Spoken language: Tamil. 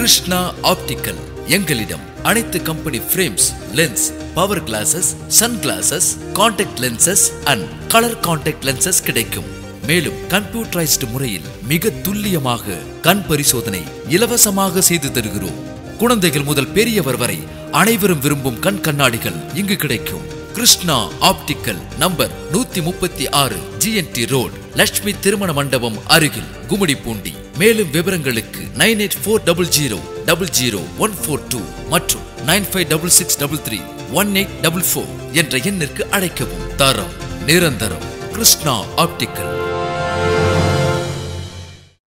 கிருஷ்ணா ஆப்டிக்கல் எங்களிடம் அனைத்து company frames lens power glasses sun glasses contact lenses and colour contact lenses கிடைக்கும் மேலும் கம்ப்யூட்டரைஸ்டு முறையில் மிக துல்லியமாக கண் பரிசோதனை இலவசமாக செய்து தருகிறோம் குழந்தைகள் முதல் பெரியவர் வரை அனைவரும் விரும்பும் கண் கண்ணாடிகள் இங்கு கிடைக்கும் கிருஷ்ணா ஆப்டிக்கல் நம்பர் நூத்தி முப்பத்தி ஆறு ஜிஎன்டி ரோட் லட்சுமி திருமண மண்டபம் அருகில் கும்மிடிப்பூண்டி மேலும் விவரங்களுக்கு nine eight four double zero double zero one four two மற்றும் nine five double six double three one eight double four என்ற எண்ணிற்கு அழைக்கவும் தரம் நிரந்தரம் கிருஷ்ணா ஆப்டிக்கல்